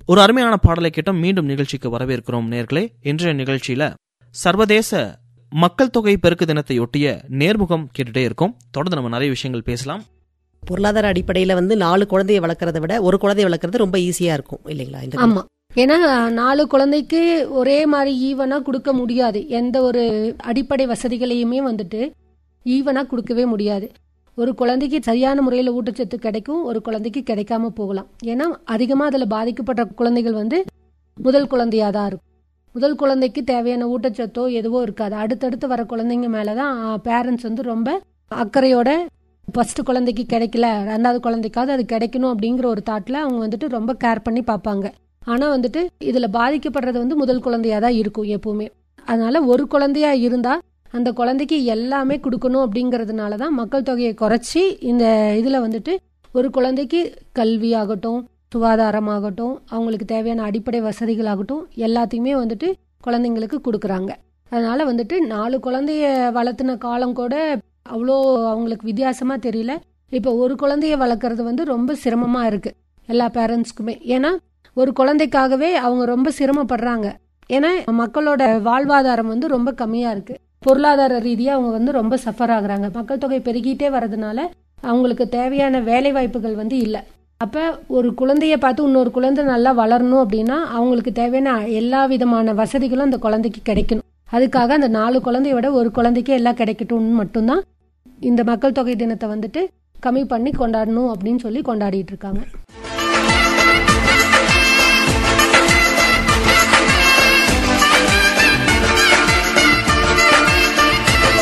ஒரு அருமையான பாடலை கேட்டோம் மீண்டும் நிகழ்ச்சிக்கு வரவேற்கிறோம் நேர்களே இன்றைய நிகழ்ச்சியில சர்வதேச மக்கள் தொகை பெருக்கு தினத்தையொட்டிய நேர்முகம் கேட்டுட்டே இருக்கோம் தொடர்ந்து நம்ம நிறைய விஷயங்கள் பேசலாம் பொருளாதார அடிப்படையில வந்து நாலு குழந்தைய வளர்க்கறத விட ஒரு குழந்தைய வளர்க்கறது ரொம்ப ஈஸியா இருக்கும் இல்லைங்களா இந்த ஆமா ஏன்னா நாலு குழந்தைக்கு ஒரே மாதிரி ஈவனா கொடுக்க முடியாது எந்த ஒரு அடிப்படை வசதிகளையுமே வந்துட்டு ஈவனா கொடுக்கவே முடியாது ஒரு குழந்தைக்கு சரியான முறையில் ஊட்டச்சத்து கிடைக்கும் ஒரு குழந்தைக்கு கிடைக்காம போகலாம் ஏன்னா அதிகமாக அதில் பாதிக்கப்பட்ட குழந்தைகள் வந்து முதல் குழந்தையாக தான் இருக்கும் முதல் குழந்தைக்கு தேவையான ஊட்டச்சத்தோ எதுவோ இருக்காது அடுத்தடுத்து வர குழந்தைங்க மேலே தான் பேரண்ட்ஸ் வந்து ரொம்ப அக்கறையோட ஃபர்ஸ்ட் குழந்தைக்கு கிடைக்கல ரெண்டாவது குழந்தைக்காவது அது கிடைக்கணும் அப்படிங்கிற ஒரு தாட்டில் அவங்க வந்துட்டு ரொம்ப கேர் பண்ணி பார்ப்பாங்க ஆனால் வந்துட்டு இதில் பாதிக்கப்படுறது வந்து முதல் குழந்தையாக தான் இருக்கும் எப்பவுமே அதனால ஒரு குழந்தையா இருந்தால் அந்த குழந்தைக்கு எல்லாமே கொடுக்கணும் அப்படிங்கிறதுனால தான் மக்கள் தொகையை குறைச்சி இந்த இதில் வந்துட்டு ஒரு குழந்தைக்கு கல்வி ஆகட்டும் சுகாதாரமாகட்டும் அவங்களுக்கு தேவையான அடிப்படை வசதிகளாகட்டும் எல்லாத்தையுமே வந்துட்டு குழந்தைங்களுக்கு கொடுக்குறாங்க அதனால வந்துட்டு நாலு குழந்தைய வளர்த்துன காலம் கூட அவ்வளோ அவங்களுக்கு வித்தியாசமா தெரியல இப்போ ஒரு குழந்தைய வளர்க்குறது வந்து ரொம்ப சிரமமா இருக்கு எல்லா பேரண்ட்ஸ்க்குமே ஏன்னா ஒரு குழந்தைக்காகவே அவங்க ரொம்ப சிரமப்படுறாங்க ஏன்னா மக்களோட வாழ்வாதாரம் வந்து ரொம்ப கம்மியா இருக்கு பொருளாதார ரீதியா அவங்க வந்து ரொம்ப சஃபர் ஆகுறாங்க மக்கள் தொகை பெருகிட்டே வர்றதுனால அவங்களுக்கு தேவையான வேலை வாய்ப்புகள் வந்து இல்லை அப்ப ஒரு குழந்தைய பார்த்து இன்னொரு குழந்தை நல்லா வளரணும் அப்படின்னா அவங்களுக்கு தேவையான எல்லா விதமான வசதிகளும் அந்த குழந்தைக்கு கிடைக்கணும் அதுக்காக அந்த நாலு குழந்தைய விட ஒரு குழந்தைக்கு எல்லாம் கிடைக்கட்டும்னு மட்டும்தான் இந்த மக்கள் தொகை தினத்தை வந்துட்டு கம்மி பண்ணி கொண்டாடணும் அப்படின்னு சொல்லி கொண்டாடிட்டு இருக்காங்க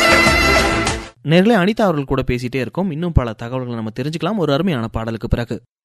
நேர்களே அனிதா அவர்கள் கூட பேசிட்டே இருக்கோம் இன்னும் பல தகவல்களை நம்ம தெரிஞ்சுக்கலாம் ஒரு அருமையான பாடலுக்கு பிறகு